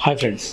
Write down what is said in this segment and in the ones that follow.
Hi friends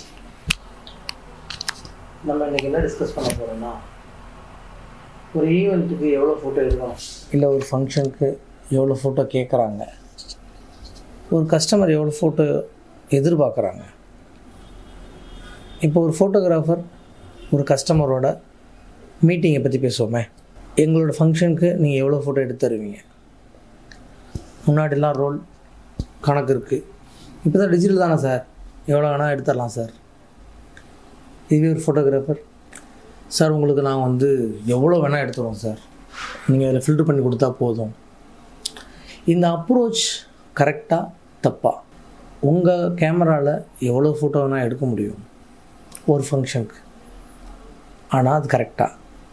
நம்ம இன்றைக்கி என்ன டிஸ்கஸ் பண்ண போகிறோம்னா ஒரு ஈவெண்ட்டுக்கு எவ்வளோ ஃபோட்டோ எடுக்கணும் இல்லை ஒரு ஃபங்க்ஷனுக்கு எவ்வளோ ஃபோட்டோ கேட்குறாங்க ஒரு கஸ்டமர் எவ்வளோ ஃபோட்டோ எதிர்பார்க்குறாங்க இப்போ ஒரு ஃபோட்டோகிராஃபர் ஒரு கஸ்டமரோட மீட்டிங்கை பற்றி பேசுவோமே எங்களோட ஃபங்க்ஷனுக்கு நீங்கள் எவ்வளோ ஃபோட்டோ எடுத்து தருவீங்க முன்னாடிலாம் ரோல் கணக்கு இருக்குது இப்போ தான் டிஜிட்டல் தானே சார் எவ்வளோ வேணால் எடுத்துடலாம் சார் இதுவே ஒரு ஃபோட்டோகிராஃபர் சார் உங்களுக்கு நான் வந்து எவ்வளோ வேணால் எடுத்துருவோம் சார் நீங்கள் அதில் ஃபில்டர் பண்ணி கொடுத்தா போதும் இந்த அப்ரோச் கரெக்டாக தப்பா உங்கள் கேமராவில் எவ்வளோ ஃபோட்டோ வேணால் எடுக்க முடியும் ஒரு ஃபங்க்ஷனுக்கு ஆனால் அது கரெக்டாக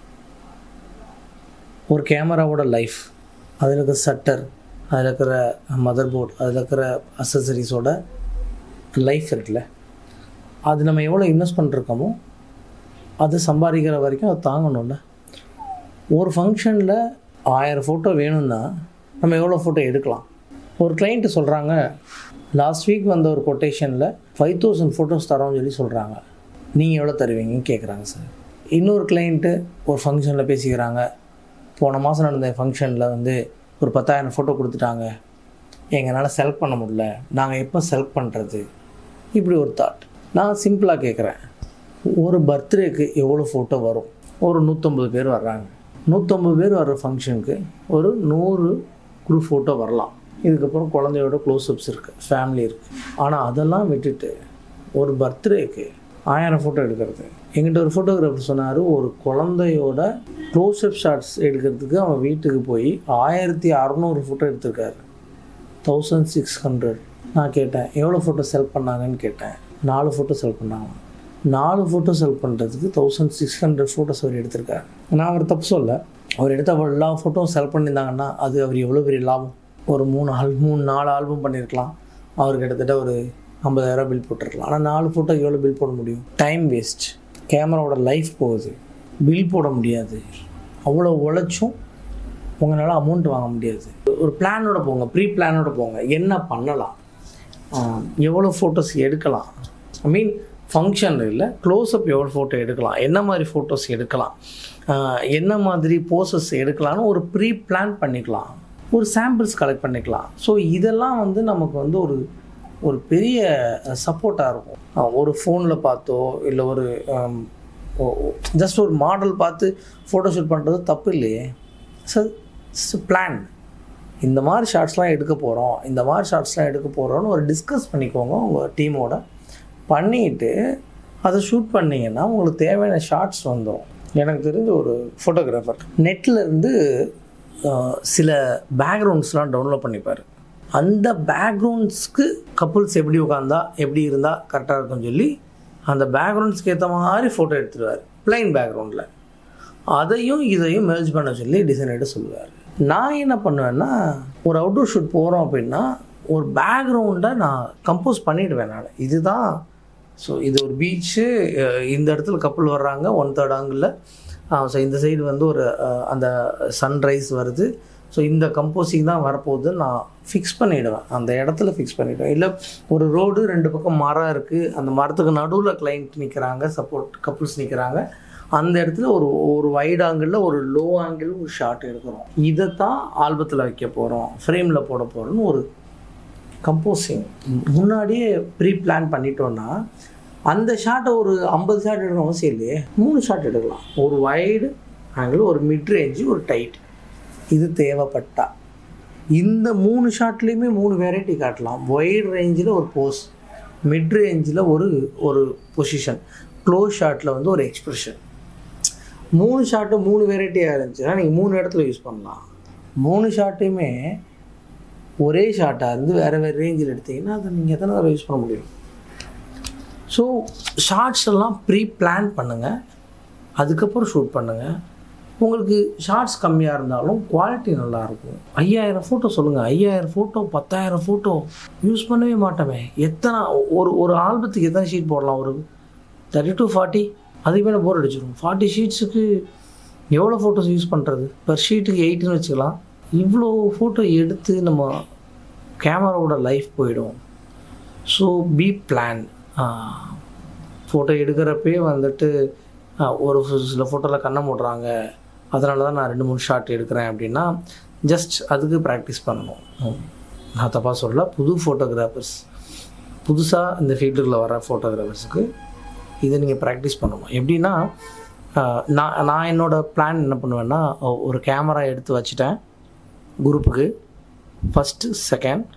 ஒரு கேமராவோட லைஃப் அதில் இருக்கிற சட்டர் அதில் இருக்கிற மதர் போர்ட் அதில் இருக்கிற அசசரிஸோட லைஃப் இருக்குல்ல அது நம்ம எவ்வளோ இன்வெஸ்ட் பண்ணிருக்கோமோ அது சம்பாதிக்கிற வரைக்கும் அது தாங்கணும்ல ஒரு ஃபங்க்ஷனில் ஆயிரம் ஃபோட்டோ வேணும்னா நம்ம எவ்வளோ ஃபோட்டோ எடுக்கலாம் ஒரு கிளைண்ட்டு சொல்கிறாங்க லாஸ்ட் வீக் வந்த ஒரு கொட்டேஷனில் ஃபைவ் தௌசண்ட் ஃபோட்டோஸ் தரோம்னு சொல்லி சொல்கிறாங்க நீங்கள் எவ்வளோ தருவீங்கன்னு கேட்குறாங்க சார் இன்னொரு கிளைண்ட்டு ஒரு ஃபங்க்ஷனில் பேசிக்கிறாங்க போன மாதம் நடந்த ஃபங்க்ஷனில் வந்து ஒரு பத்தாயிரம் ஃபோட்டோ கொடுத்துட்டாங்க எங்களால் செலக்ட் பண்ண முடியல நாங்கள் எப்போ செலக்ட் பண்ணுறது இப்படி ஒரு தாட் நான் சிம்பிளாக கேட்குறேன் ஒரு பர்த்டேக்கு எவ்வளோ ஃபோட்டோ வரும் ஒரு நூற்றம்பது பேர் வர்றாங்க நூற்றம்பது பேர் வர்ற ஃபங்க்ஷனுக்கு ஒரு நூறு குரூப் ஃபோட்டோ வரலாம் இதுக்கப்புறம் குழந்தையோட க்ளோஸ்அப்ஸ் இருக்குது ஃபேமிலி இருக்குது ஆனால் அதெல்லாம் விட்டுட்டு ஒரு பர்த்டேக்கு ஆயிரம் ஃபோட்டோ எடுக்கிறது எங்கிட்ட ஒரு ஃபோட்டோகிராஃபர் சொன்னார் ஒரு குழந்தையோட க்ளோஸ்அப் ஷாட்ஸ் எடுக்கிறதுக்கு அவன் வீட்டுக்கு போய் ஆயிரத்தி அறநூறு ஃபோட்டோ எடுத்திருக்காரு தௌசண்ட் சிக்ஸ் ஹண்ட்ரட் நான் கேட்டேன் எவ்வளோ ஃபோட்டோ செல் பண்ணாங்கன்னு கேட்டேன் நாலு ஃபோட்டோ செல் பண்ணாங்க நாலு ஃபோட்டோ செல் பண்ணுறதுக்கு தௌசண்ட் சிக்ஸ் ஹண்ட்ரட் ஃபோட்டோஸ் அவர் எடுத்திருக்காரு நான் அவர் தப்பு சொல்ல அவர் எடுத்த எல்லா ஃபோட்டோவும் செல் பண்ணியிருந்தாங்கன்னா அது அவர் எவ்வளோ பெரிய லாபம் ஒரு மூணு ஆல் மூணு நாலு ஆல்பம் பண்ணியிருக்கலாம் அவர் கிட்டத்தட்ட ஒரு ஐம்பதாயிரம் பில் போட்டிருக்கலாம் ஆனால் நாலு ஃபோட்டோ எவ்வளோ பில் போட முடியும் டைம் வேஸ்ட் கேமராவோட லைஃப் போகுது பில் போட முடியாது அவ்வளோ உழைச்சும் உங்களால் அமௌண்ட் வாங்க முடியாது ஒரு பிளானோட போங்க ப்ரீ பிளானோட போங்க என்ன பண்ணலாம் ஆஹ் எவ்வளோ ஃபோட்டோஸ் எடுக்கலாம் ஐ மீன் ஃபங்க்ஷன் இல்லை க்ளோஸ்அப் எவ்வளோ ஃபோட்டோ எடுக்கலாம் என்ன மாதிரி ஃபோட்டோஸ் எடுக்கலாம் ஆஹ் என்ன மாதிரி போசஸ் எடுக்கலாம்னு ஒரு ப்ரீ பிளான் பண்ணிக்கலாம் ஒரு சாம்பிள்ஸ் கலெக்ட் பண்ணிக்கலாம் ஸோ இதெல்லாம் வந்து நமக்கு வந்து ஒரு ஒரு பெரிய சப்போர்ட்டாக இருக்கும் ஆஹ் ஒரு ஃபோனில் பார்த்தோ இல்லை ஒரு ஜஸ்ட் ஒரு மாடல் பார்த்து ஃபோட்டோ ஷூட் பண்ணுறது தப்பு இல்லையே சார் பிளான் இந்த மாதிரி ஷார்ட்ஸ்லாம் எடுக்க போகிறோம் இந்த மாதிரி ஷார்ட்ஸ்லாம் எடுக்க போகிறோம்னு ஒரு டிஸ்கஸ் பண்ணிக்கோங்க உங்கள் டீமோட பண்ணிட்டு அதை ஷூட் பண்ணிங்கன்னா உங்களுக்கு தேவையான ஷார்ட்ஸ் வந்துடும் எனக்கு தெரிஞ்ச ஒரு ஃபோட்டோகிராஃபர் நெட்டில் இருந்து அஹ், சில பேக்ரவுண்ட்ஸ்லாம் டவுன்லோட் பண்ணிப்பார் அந்த பேக்ரவுண்ட்ஸ்க்கு கப்புள்ஸ் எப்படி உட்காந்தா எப்படி இருந்தால் கரெக்டாக இருக்கும்னு சொல்லி அந்த பேக்ரவுண்ட்ஸ்க்கு ஏற்ற மாதிரி ஃபோட்டோ எடுத்துருவார் ப்ளைன் பேக்ரவுண்டில் அதையும் இதையும் மெர்ஜ் பண்ண சொல்லி டிசைனர்கிட்ட சொல்லுவார் நான் என்ன பண்ணுவேன்னா ஒரு அவுட்டோர் ஷூட் போகிறோம் அப்படின்னா ஒரு பேக்ரவுண்டை நான் கம்போஸ் பண்ணிடுவேன் நான் இதுதான் ஸோ இது ஒரு பீச்சு இந்த இடத்துல கப்பல் வர்றாங்க ஒன் தேர்ட் ஆங்கிளில் ஸோ இந்த சைடு வந்து ஒரு அஹ், அந்த சன்ரைஸ் வருது ஸோ இந்த கம்போசிங் தான் வரப்போகுது நான் ஃபிக்ஸ் பண்ணிவிடுவேன் அந்த இடத்துல ஃபிக்ஸ் பண்ணிவிடுவேன் இல்லை ஒரு ரோடு ரெண்டு பக்கம் மரம் இருக்குது அந்த மரத்துக்கு நடுவில் கிளைண்ட் நிற்கிறாங்க சப்போர்ட் கப்புள்ஸ் நிற்கிறாங்க அந்த இடத்துல ஒரு ஒரு வைட் ஆங்கிளில் ஒரு லோ ஆங்கிள் ஒரு ஷாட் எடுக்கிறோம் இதை தான் ஆல்பத்தில் வைக்க போகிறோம் ஃப்ரேமில் போட போகிறோன்னு ஒரு கம்போசிங் முன்னாடியே ப்ரீ பிளான் பண்ணிட்டோன்னா அந்த ஷாட்டை ஒரு ஐம்பது ஷாட் எடுக்கணும் அவசியம் இல்லையே மூணு ஷாட் எடுக்கலாம் ஒரு வைடு ஆங்கிள் ஒரு மிட் ரேஞ்சு ஒரு டைட் இது தேவைப்பட்டா இந்த மூணு ஷாட்லேயுமே மூணு வெரைட்டி காட்டலாம் ஒய்டு ரேஞ்சில் ஒரு போஸ் மிட் ரேஞ்சில் ஒரு ஒரு பொசிஷன் க்ளோஸ் ஷாட்டில் வந்து ஒரு எக்ஸ்பிரஷன் மூணு ஷாட்டு மூணு வெரைட்டியாக இருந்துச்சுன்னா நீங்கள் மூணு இடத்துல யூஸ் பண்ணலாம் மூணு ஷாட்டையுமே ஒரே ஷாட்டாக இருந்து வேறு வேறு ரேஞ்சில் எடுத்தீங்கன்னா அதை நீங்கள் எத்தனை தடவை யூஸ் பண்ண முடியும் ஸோ ஷார்ட்ஸ் எல்லாம் ப்ரீ பிளான் பண்ணுங்கள் அதுக்கப்புறம் ஷூட் பண்ணுங்கள் உங்களுக்கு ஷார்ட்ஸ் கம்மியாக இருந்தாலும் குவாலிட்டி நல்லாயிருக்கும் ஐயாயிரம் ஃபோட்டோ சொல்லுங்கள் ஐயாயிரம் ஃபோட்டோ பத்தாயிரம் ஃபோட்டோ யூஸ் பண்ணவே மாட்டோமே எத்தனை ஒரு ஒரு ஆல்பத்துக்கு எத்தனை ஷீட் போடலாம் ஒரு தேர்ட்டி டு ஃபார்ட்டி அதுக்கு மேலே போர் அடிச்சிடும் ஃபார்ட்டி ஷீட்ஸுக்கு எவ்வளோ ஃபோட்டோஸ் யூஸ் பண்ணுறது பர் ஷீட்டுக்கு எயிட்டுன்னு வச்சுக்கலாம் இவ்வளோ ஃபோட்டோ எடுத்து நம்ம கேமராவோட லைஃப் போயிடும் ஸோ பி பிளான் ஃபோட்டோ எடுக்கிறப்பே வந்துட்டு ஆ, ஒரு சில ஃபோட்டோவில் கண்ணை மூடுறாங்க அதனால தான் நான் ரெண்டு மூணு ஷாட் எடுக்கிறேன் அப்படின்னா ஜஸ்ட் அதுக்கு ப்ராக்டிஸ் பண்ணணும் ம். நான் தப்பாக சொல்லல புது ஃபோட்டோகிராஃபர்ஸ் புதுசாக இந்த ஃபீல்டுக்குள்ளே வர ஃபோட்டோகிராஃபர்ஸுக்கு இதை நீங்கள் ப்ராக்டிஸ் பண்ணணும் எப்படின்னா ஆஹ், நான் நான் என்னோடய பிளான் என்ன பண்ணுவேன்னா ஒ- ஒரு கேமரா எடுத்து வச்சுட்டேன் குரூப்புக்கு ஃபஸ்ட்டு செகண்ட்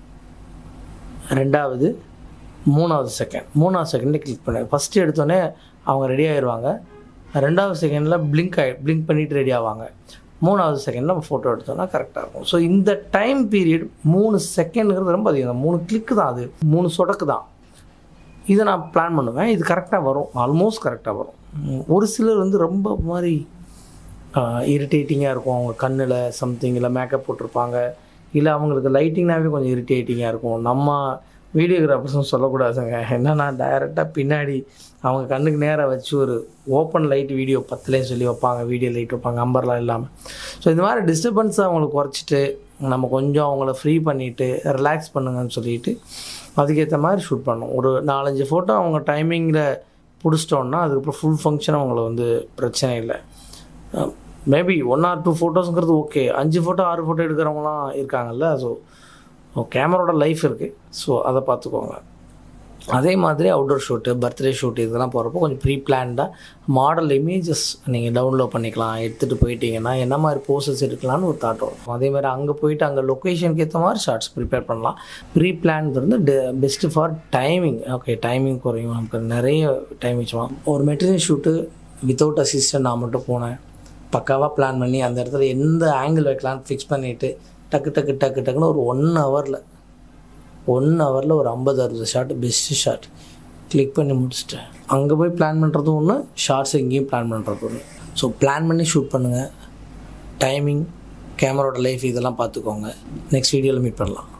ரெண்டாவது மூணாவது செகண்ட் மூணாவது செகண்டில் கிளிக் பண்ணுவேன் ஃபஸ்ட்டு எடுத்தோடனே அவங்க ரெடி ஆயிடுவாங்க ரெண்டாவது செகண்டில் பிளிங்க் ஆகி பிளிங்க் பண்ணிட்டு ரெடி ஆவாங்க மூணாவது செகண்டில் நம்ம ஃபோட்டோ எடுத்தோம்னா கரெக்டாக இருக்கும் ஸோ இந்த டைம் பீரியட் மூணு செகண்டுங்கிறது ரொம்ப அதிகம் தான். மூணு கிளிக்கு தான் அது மூணு சொடக்கு தான் இதை நான் பிளான் பண்ணுவேன் இது கரெக்டாக வரும் ஆல்மோஸ்ட் கரெக்டாக வரும் உம், ஒரு சிலர் வந்து ரொம்ப மாதிரி இரிட்டேட்டிங்காக இருக்கும் அவங்க கண்ணில் சம்திங் இல்லை மேக்கப் போட்டிருப்பாங்க இல்லை அவங்களுக்கு லைட்டிங்னாவே கொஞ்சம் இரிட்டேட்டிங்காக இருக்கும் நம்ம வீடியோகிராஃபர்ஸும் சொல்லக்கூடாதுங்க என்னன்னா டைரெக்டாக பின்னாடி அவங்க கண்ணுக்கு நேராக வச்சு ஒரு ஓப்பன் லைட் வீடியோ பத்துலேயும் சொல்லி வைப்பாங்க வீடியோ லைட் வைப்பாங்க அம்பர்லாம் இல்லாமல் ஸோ இந்த மாதிரி டிஸ்டர்பன்ஸை அவங்களுக்கு குறைச்சிட்டு நம்ம கொஞ்சம் அவங்கள ஃப்ரீ பண்ணிவிட்டு ரிலாக்ஸ் பண்ணுங்கன்னு சொல்லிட்டு அதுக்கேற்ற மாதிரி ஷூட் பண்ணணும் ஒரு நாலஞ்சு ஃபோட்டோ அவங்க டைமிங்கில் பிடிச்சிட்டோன்னா அதுக்கப்புறம் ஃபுல் ஃபங்க்ஷன் அவங்கள வந்து பிரச்சனை இல்லை மேபி ஒன் ஆர் டூ ஃபோட்டோஸுங்கிறது ஓகே அஞ்சு ஃபோட்டோ ஆறு ஃபோட்டோ எடுக்கிறவங்களாம் இருக்காங்கல்ல ஸோ கேமரோட லைஃப் இருக்குது ஸோ அதை பார்த்துக்கோங்க அதே மாதிரி அவுட்டோர் ஷூட்டு பர்த்டே ஷூட் இதெல்லாம் போகிறப்போ கொஞ்சம் ப்ரீ பிளான்டாக மாடல் இமேஜஸ் நீங்கள் டவுன்லோட் பண்ணிக்கலாம் எடுத்துகிட்டு போயிட்டீங்கன்னா என்ன மாதிரி போசஸ் எடுக்கலாம்னு ஒரு தாட் வரும் அதே மாதிரி அங்கே போயிட்டு அங்கே லொக்கேஷனுக்கு ஏற்ற மாதிரி ஷார்ட்ஸ் ப்ரிப்பேர் பண்ணலாம் ப்ரீ பிளான் வந்து best for timing okay timing குறையும் நமக்கு நிறைய டைம் வச்சுக்கலாம் ஒரு மெட்டீரியல் ஷூட்டு வித்தவுட் அசிஸ்டன்ட் நான் மட்டும் போனேன் பக்காவாக பிளான் பண்ணி அந்த இடத்துல எந்த ஆங்கிள் வைக்கலான்னு ஃபிக்ஸ் பண்ணிவிட்டு டக்கு டக்கு டக்கு டக்குன்னு ஒரு ஒன் ஹவரில் ஒன் ஹவரில் ஒரு ஐம்பது அறுபது ஷாட் பெஸ்ட்டு ஷாட் கிளிக் பண்ணி முடிச்சிட்டேன் அங்கே போய் பிளான் பண்ணுறதும் ஒன்று ஷார்ட்ஸ் எங்கேயும் பிளான் பண்ணுறது ஒன்று ஸோ பிளான் பண்ணி ஷூட் பண்ணுங்கள் டைமிங் கேமராவோட லைஃப் இதெல்லாம் பார்த்துக்கோங்க நெக்ஸ்ட் வீடியோவில் மீட் பண்ணலாம்